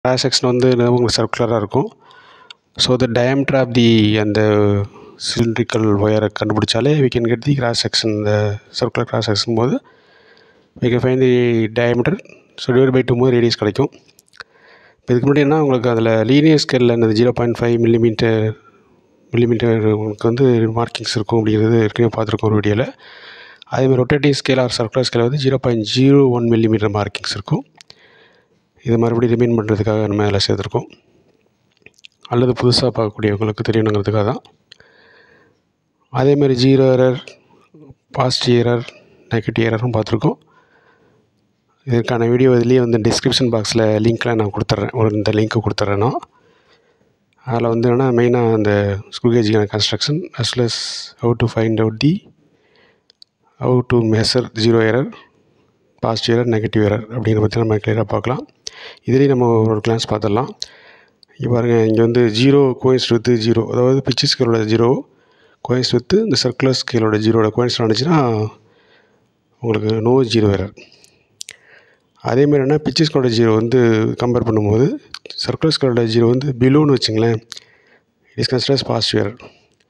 cross section வந்து உங்களுக்கு சர்க்குலராக இருக்கும் so the diameter of the அந்த சிலிண்ட்ரிக்கல் ஒயரை கண்டுபிடிச்சாலே we can get the cross section இந்த சர்க்குலர் கிராஸ் செக்ஷன் போது we can find the diameter so divide by two போது ரேடியஸ் கிடைக்கும் இப்போ இதுக்கு முன்னாடி என்ன உங்களுக்கு அதில் லீனியர் ஸ்கேலில் இந்த zero point five millimetre millimetre உங்களுக்கு வந்து மார்க்கிங்ஸ் இருக்கும் அப்படிங்கிறது ஏற்கனவே பார்த்துருக்கோம் ஒரு வீடியோவில் அதேமாதிரி rotating scale or circular scale வந்து zero point zero one millimetre markings இருக்கும் இது மறுபடியும் ரிமைன் பண்ணுறதுக்காக நம்ம அதில் சேர்த்துருக்கோம் அல்லது புதுசாக பார்க்கக்கூடியவங்களுக்கு தெரியணுங்கிறதுக்காக தான் அதேமாதிரி zero error positive error negative எரரும் பார்த்துருக்கோம் இதற்கான வீடியோ இதுலேயே வந்து டிஸ்கிரிப்ஷன் பாக்ஸில் லிங்க்லாம் நான் கொடுத்துட்றேன் ஒரு இந்த லிங்க்கு கொடுத்துட்றேன் நான் அதில் வந்து என்னென்னா மெயினாக அந்த ஸ்க்ரூ கேஜுக்கான construction as well as how to find out the how to measure zero error positive error negative error அப்படிங்கிறத பற்றி நம்ம கிளியராக பார்க்கலாம் இதுலேயும் நம்ம ஒரு கிளாஸ் பார்த்துடலாம் இங்கே பாருங்கள் இங்கே வந்து ஜீரோ கோயின்ஸ் வித்து ஜீரோ அதாவது பிச்சு ஸ்கேலோட ஜீரோ கோயின்ஸ் வித்து இந்த சர்க்குலர் ஸ்கேலோட ஜீரோட கோயின்ஸ் நடந்துச்சுன்னா உங்களுக்கு நோ ஜீரோ எரர் அதேமாதிரி என்ன பிச்சு ஸ்கேலோட ஜீரோ வந்து கம்பேர் பண்ணும்போது சர்க்குலர் ஸ்கேலோட ஜீரோ வந்து பிலோன்னு வச்சுங்களேன் it is considers positive error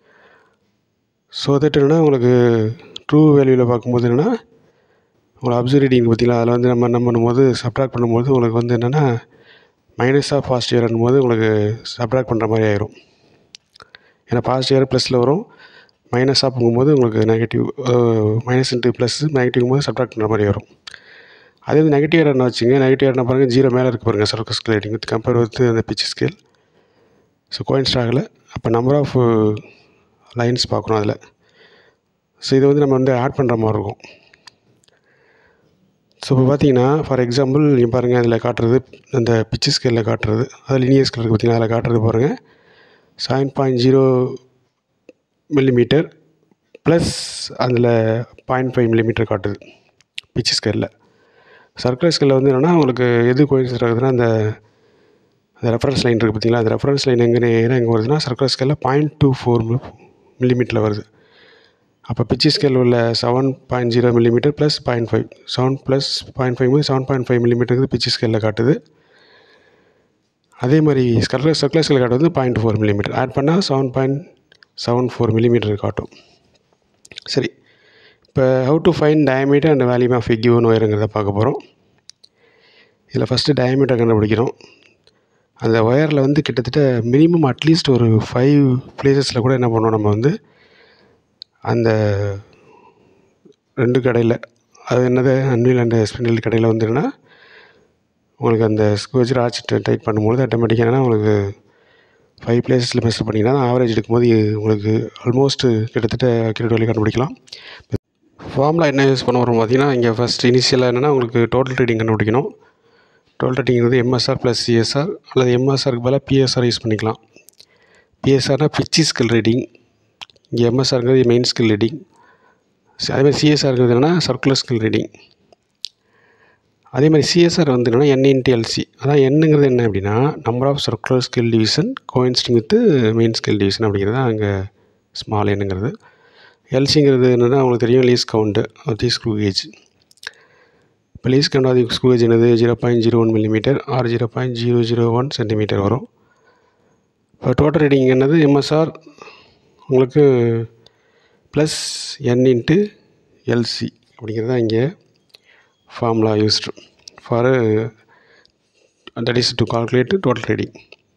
so that என்னென்னா உங்களுக்கு ட்ரூ வேல்யூவில் பார்க்கும்போது என்னென்னா உங்களுக்கு அப்சர்வ் ரீடிங் பார்த்தீங்களா அதில் வந்து நம்ம என்ன பண்ணும்போது சப்ட்ராக்ட் பண்ணும்போது உங்களுக்கு வந்து என்னென்னா மைனஸ் ஆஃப் பாசிட்டிவ் எரர்னும் போது உங்களுக்கு சப்ட்ராக்ட் பண்ணுற மாதிரி ஆயிரும் ஏன்னா பாசிட்டிவ் எரர் ப்ளஸில் வரும் மைனஸ் ஆஃப் போகும்போது உங்களுக்கு negative minus into plus negative போது சப்ட்ராக்ட் பண்ணுற மாதிரி வரும் அதே வந்து நெகட்டிவ் எரர்னு வச்சுங்க நெகட்டிவ் எரர்னா பாருங்கள் ஜீரோ மேலே இருக்கு பாருங்கள் circus scale rating with compare with அந்த பிச் ஸ்கேல் ஸோ கோயின்ஸ் ஆகலை அப்போ நம்பர் ஆஃப் லைன்ஸ் பார்க்கணும் அதில் ஸோ இதை வந்து நம்ம வந்து ஆட் பண்ணுற மாதிரி இருக்கும் ஸோ இப்போ பார்த்தீங்கன்னா ஃபார் எக்ஸாம்பிள் நீங்கள் பாருங்கள் அதில் காட்டுறது அந்த பிச்சு ஸ்கேலில் காட்டுறது அது லீனியர் ஸ்கேல் இருக்குது பார்த்தீங்கன்னா அதில் காட்டுறது பாருங்கள் seven point zero millimetre plus அதில் பாயிண்ட் ஃபைவ் மில்லிமீட்டர் காட்டுது பிச்சு ஸ்கேலில் சர்க்குலர் ஸ்கேலில் வந்து என்னென்னா உங்களுக்கு எது கோயின்சிட் ஆகுதுன்னா அந்த அந்த ரெஃபரன்ஸ் லைன் இருக்குது பார்த்தீங்களா அந்த ரெஃபரன்ஸ் லைன் எங்கே நேராக எங்கே வருதுன்னா சர்க்குலர் ஸ்கேலில் பாயிண்ட் டூ ஃபோர் மில்லிமீட்டரில் வருது அப்போ பிச்சு ஸ்கேல் உள்ள seven point zero millimetre plus point five seven plus point five seven point five மில்லிமீட்டருக்கு பிச்சு ஸ்கேலில் காட்டுது அதே மாதிரி சர்க்குலர் சர்க்குலர் ஸ்கேல் காட்டுறது வந்து பாயிண்ட் ஃபோர் மில்லிமீட்டர் ஆட் பண்ணால் seven point seven four millimetre காட்டும் சரி இப்போ how to find diameter and volume of a given ஒயருங்கிறத பார்க்க போகிறோம் இதில் ஃபஸ்ட்டு டயமீட்டர் கண்டுபிடிக்கிறோம் அந்த ஒயரில் வந்து கிட்டத்தட்ட மினிமம் அட்லீஸ்ட் ஒரு ஃபைவ் பிளேசஸில் கூட என்ன பண்ணுவோம் நம்ம வந்து அந்த ரெண்டு கடையில் அது என்னது அன்வில் அண்ட் ஸ்பிண்டில் கடையில் வந்து என்னென்னா உங்களுக்கு அந்த ஸ்க்ரூ வச்சு ராட்ச் டைட் பண்ணும்போது ஆட்டோமேட்டிக்காக என்னன்னா உங்களுக்கு ஃபைவ் பிளேஸஸில் மெஷர் பண்ணிங்கன்னா ஆவரேஜ் எடுக்கும்போது உங்களுக்கு ஆல்மோஸ்ட் கிட்டத்தட்ட அக்யூரேட் வேல்யூ கண்டுபிடிக்கலாம் ஃபார்முலா என்ன யூஸ் பண்ண வரும் பார்த்தீங்கன்னா இங்கே ஃபஸ்ட் இனிஷியலாக என்னென்னா உங்களுக்கு டோட்டல் ரீடிங் கண்டுபிடிக்கணும் டோட்டல் ரீடிங்கிறது எம்எஸ்ஆர் ப்ளஸ் சிஎஸ்ஆர் அல்லது எம்எஸ்ஆருக்கு பதிலாக பிஎஸ்ஆர் யூஸ் பண்ணிக்கலாம் பிஎஸ்ஆர்னால் பிச்சி ஸ்கில் ரீடிங் இங்கே எம்எஸ்ஆருங்கிறது மெயின் ஸ்கில் ரீடிங் அதேமாதிரி சிஎஸ்ஆருங்கிறது என்னென்னா சர்க்குலர் ஸ்கில் ரீடிங் அதே மாதிரி சிஎஸ்ஆர் வந்து என்னென்னா என் இன்ட்டு எல்சி அதான் என்னங்கிறது என்ன அப்படின்னா number of circular scale division coinciding with main scale division அப்படிங்கிறது தான் அங்கே ஸ்மால் என்னங்கிறது எல்சிங்கிறது என்னென்னா உங்களுக்கு தெரியும் least count the screw gauge இப்போ least count of screw gauge என்னது zero point zero one millimetre or zero point zero zero one centimetre வரும் இப்போ டோட்டல் ரீடிங் என்னது எம்எஸ்ஆர் உங்களுக்கு ப்ளஸ் என் இன்ட்டு எல்சி அப்படிங்கிறது தான் இங்கே formula used for that is to calculate total reading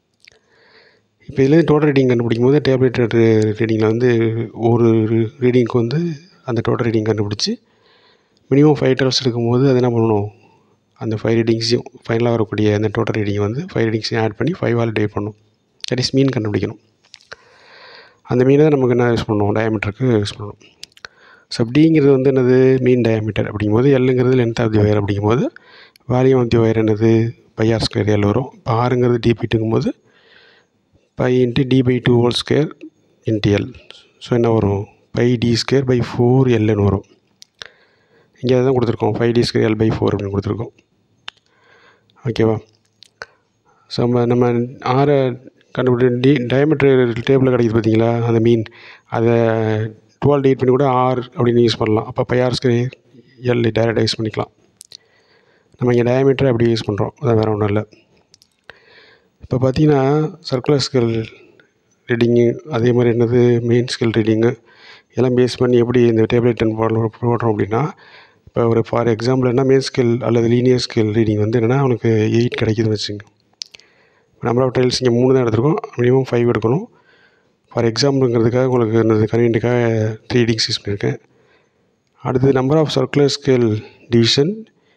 இப்போ இதில் டோட்டல் ரீடிங் கண்டுபிடிக்கும் போது டேப்லெட் ரீடிங்கில் வந்து ஒரு ரீடிங்க்கு வந்து அந்த டோட்டல் ரீடிங் கண்டுபிடிச்சி மினிமம் ஃபைவ் டவர்ஸ் எடுக்கும்போது அது என்ன பண்ணணும் அந்த ஃபைவ் ரீடிங்ஸையும் ஃபைனலாக வரக்கூடிய அந்த டோட்டல் ரீடிங் வந்து ஃபைவ் ரீடிங்ஸையும் ஆட் பண்ணி ஃபைவ் ஆல் டிவைட் பண்ணணும் தட் இஸ் மீன் கண்டுபிடிக்கணும் அந்த மீனை தான் நமக்கு என்ன யூஸ் பண்ணுவோம் டயமீட்டருக்கு யூஸ் பண்ணணும் ஸோ அப்படிங்கிறது வந்து என்னது மீன் டயமீட்டர் அப்படிங்கும்போது எல்லுங்கிறது லென்த் ஆஃப் தி ஒயர் அப்படிங்கும்போது வால்யூம் ஆஃப் தி ஒயர் என்னது பை ஆர் ஸ்கொயர் எல் வரும் இப்போ ஆறுங்கிறது டிபிட்டுங்கும் போது pi into d by two whole square into l so என்ன வரும் pi d square by four எல்லுன்னு வரும் இங்கே தான் கொடுத்துருக்கோம் five d square l by four அப்படின்னு கொடுத்துருக்கோம் ஓகேவா ஸோ நம்ம நம்ம ஆரை கண்டுபிடி டி டயமீட்டர் டேபிளில் கிடைக்குது பார்த்தீங்களா அந்த மீன் அதை டுவெல் டிவைட் பண்ணி கூட ஆர் அப்படின்னு யூஸ் பண்ணலாம் அப்போ பை ஆர் ஸ்கொயர் எல் டைரெக்டாக யூஸ் பண்ணிக்கலாம் நம்ம இங்கே டயமீட்டர் அப்படி யூஸ் பண்ணுறோம் அதான் வேறு ஒன்றும் இல்லை இப்போ பார்த்தீங்கன்னா சர்க்குலர் ஸ்கேல் ரீடிங்கு அதே மாதிரி என்னது மெயின் ஸ்கேல் ரீடிங்கு எல்லாம் பேஸ் பண்ணி எப்படி இந்த டேபிள் டென் போடுறோம் போடுறோம் அப்படின்னா இப்போ ஒரு ஃபார் எக்ஸாம்பிள் என்ன மெயின் ஸ்கேல் அல்லது லீனியர் ஸ்கேல் ரீடிங் வந்து என்னென்னா அவனுக்கு எயிட் கிடைக்குதுன்னு வச்சுங்க நம்பர் ஆஃப் டைல்ஸ் இங்கே மூணு தான் எடுத்திருக்கோம் மினிமம் ஃபைவ் எடுக்கணும் ஃபார் எக்ஸாம்பிளுங்கிறதுக்காக உங்களுக்கு என்னது கன்வீனியன்ட்டுக்காக த்ரீ ரீடிங்ஸ் யூஸ் பண்ணியிருக்கேன் அடுத்தது number of circular scale division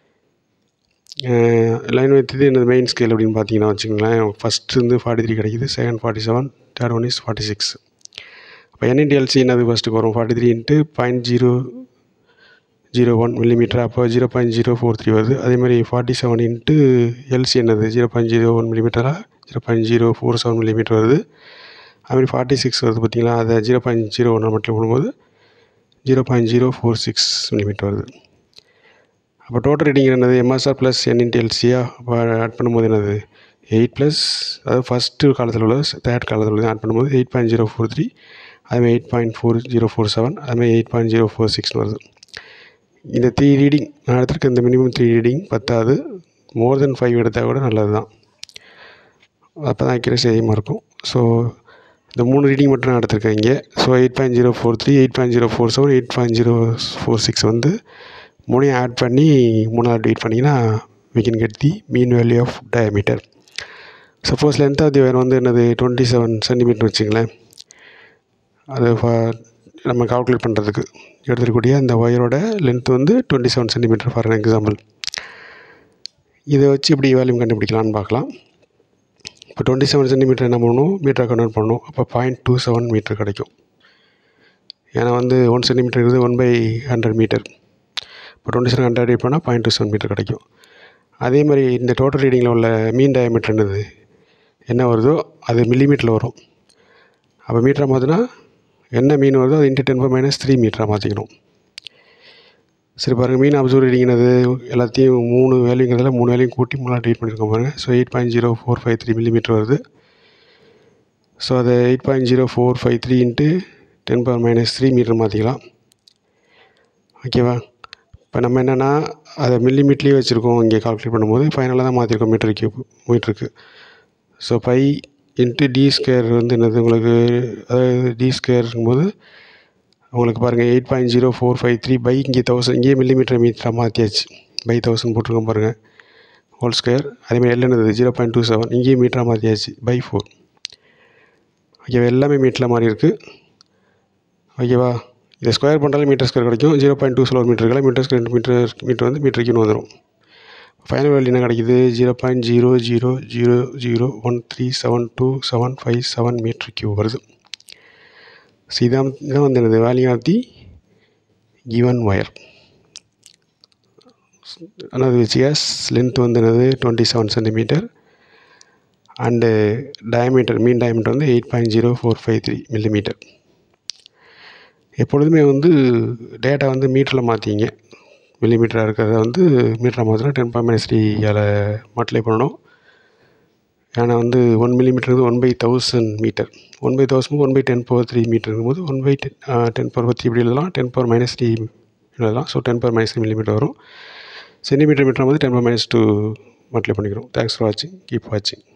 line வைத்தது என்னது மெயின் ஸ்கேல் அப்படின்னு பார்த்தீங்கன்னா வச்சுங்களேன் ஃபஸ்ட்டு வந்து ஃபார்ட்டி த்ரீ கிடைக்குது second forty seven third one is forty six இப்போ என்இன்டிஎல்சி என்னது ஃபஸ்ட்டுக்கு வரும் forty three into point zero zero one millimetre அப்போ zero point zero four three வருது அதே மாதிரி ஃபார்ட்டி செவன் இன்ட்டு எல்சி என்னது ஜீரோ பாயிண்ட் ஜீரோ ஒன் மில்லிமீட்டராக zero point zero four seven millimetre வருது அதுமாதிரி ஃபார்ட்டி சிக்ஸ் வருது பார்த்தீங்களா அதை ஜீரோ பாயிண்ட் ஜீரோ ஒன்று மட்டும் போடும்போது zero point zero four six millimetre வருது அப்போ டோட்டல் ரீடிங் என்னது எம்எஸ்ஆர் ப்ளஸ் என் இன்ட்டு எல்சியா அப்போ ஆட் பண்ணும்போது என்னது எயிட் ப்ளஸ் அதாவது ஃபஸ்ட்டு காலத்தில் உள்ளது தேர்ட் காலத்தில் உள்ளது ஆட் பண்ணும்போது eight point zero four three அதுமாதிரி eight point four zero four seven அதுமாதிரி எயிட் பாயிண்ட் ஜீரோ ஃபோர் சிக்ஸ்னு வருது இந்த த்ரீ ரீடிங் நான் எடுத்திருக்க இந்த மினிமம் த்ரீ ரீடிங் பத்தாது மோர் தென் ஃபைவ் எடுத்தால் கூட நல்லது தான் அப்போ தான் அக்யூரேசி அதிகமாக இருக்கும் ஸோ இந்த மூணு ரீடிங் மட்டும் நான் எடுத்திருக்கேன் இங்கே so eight point zero four three eight point zero four seven eight point zero four six வந்து மூணையும் ஆட் பண்ணி மூணாவது டிவைட் பண்ணிங்கன்னா we can get the mean value of diameter suppose length of the wire வந்து என்னது twenty seven centimetre வச்சுங்களேன் அது நம்ம கால்குலேட் பண்ணுறதுக்கு எடுத்துக்கூடிய அந்த ஒயரோட லென்த் வந்து twenty seven centimetre for example இதை வச்சு இப்படி வேல்யூம் கண்டுபிடிக்கலான்னு பார்க்கலாம் இப்போ டுவெண்ட்டி செவன் சென்டிமீட்டர் என்ன பண்ணணும் மீட்டரை கன்வெர்ட் பண்ணணும் அப்போ பாயிண்ட் டூ செவன் மீட்டர் கிடைக்கும் ஏன்னா வந்து ஒன் சென்டிமீட்டர் இருக்குது ஒன் பை ஹண்ட்ரட் மீட்டர் இப்போ டுவெண்ட்டி செவன் ஹண்ட்ரட் ரீட் பண்ணால் பாயிண்ட் டூ செவன் மீட்டர் கிடைக்கும் அதே மாதிரி இந்த டோட்டல் ரீடிங்கில் உள்ள மீன் டயமீட்டர் என்னது என்ன வருதோ அது மில்லிமீட்டரில் வரும் அப்போ மீட்டராக மாற்றினா என்ன மீன் வருதோ அது into ten per minus three மீட்டராக மாற்றிக்கணும் சரி பாருங்கள் மீன் அப்சர்வ் ரீடிங் என்னது எல்லாத்தையும் மூணு வேல்யூங்கிறதுல மூணு வேல்யூயும் கூட்டி மூணு ரீட் பண்ணியிருக்கோம் பாருங்கள் so eight point zero four five three millimetre வருது ஸோ அதை eight point zero four five three into ten power minus three metre மாற்றிக்கலாம் ஓகேவா இப்போ நம்ம என்னென்னா அதை மில்லிமீட்டர்லேயே வச்சுருக்கோம் இங்கே கால்குலேட் பண்ணும்போது ஃபைனலாக தான் மாற்றிருக்கோம் மீட்டர் கியூப் மீட்டருக்கு so pi into D square வந்து என்னது உங்களுக்கு அதாவது டி ஸ்கொயருங்கும்போது உங்களுக்கு பாருங்கள் eight point zero four five three by இங்கே தௌசண்ட் இங்கேயே மில்லிமீட்டர் மீட்டராக மாற்றியாச்சு பை தௌசண்ட் போட்டிருக்கோம் பாருங்கள் ஹோல் ஸ்கொயர் அதேமாதிரி எல் என்னது ஜீரோ பாயிண்ட் டூ செவன் இங்கேயும் மீட்டராக மாற்றியாச்சு பை ஃபோர் ஓகேவா எல்லாமே மீட்டரில் மாறி இருக்குது ஓகேவா இதை ஸ்கொயர் பண்ணுறாலும் மீட்டர் ஸ்கொயர் கிடைக்கும் zero point two seven metre இருக்கலாம் மீட்டர் ஸ்கொயர் மீட்டர் மீட்டர் வந்து மீட்டருக்குன்னு வந்துடும் ஃபைனல் வேல்யூ என்ன கிடைக்குது zero point zero zero zero zero one three seven two seven five seven metre கியூ வருது ஸோ இதான் இதான் வந்து எனது value of the given wire another which has length வந்து என்னது twenty seven centimetre and diameter mean diameter வந்து eight point zero four five three millimetre எப்பொழுதுமே வந்து டேட்டா வந்து மீட்டரில் மாற்றிங்க மில்லிமீட்டராக இருக்கிறத வந்து மீட்டராக மாற்றினா டென் பாயிண்ட் மைனஸ் த்ரீயால் மல்டிப்ளை பண்ணணும் ஏன்னா வந்து ஒன் மில்லிமீட்டர் வந்து one five thousand metre one five thousand one by ten power three மீட்டருங்கும் போது one by ten ten power three இப்படி எழுதலாம் டென் பவர் மைனஸ் த்ரீ எழுதலாம் so ten power minus three millimetre வரும் centimetre metre வந்து ten power minus two multiply பண்ணிக்கிறோம் thanks for வாட்சிங் keep வாட்சிங்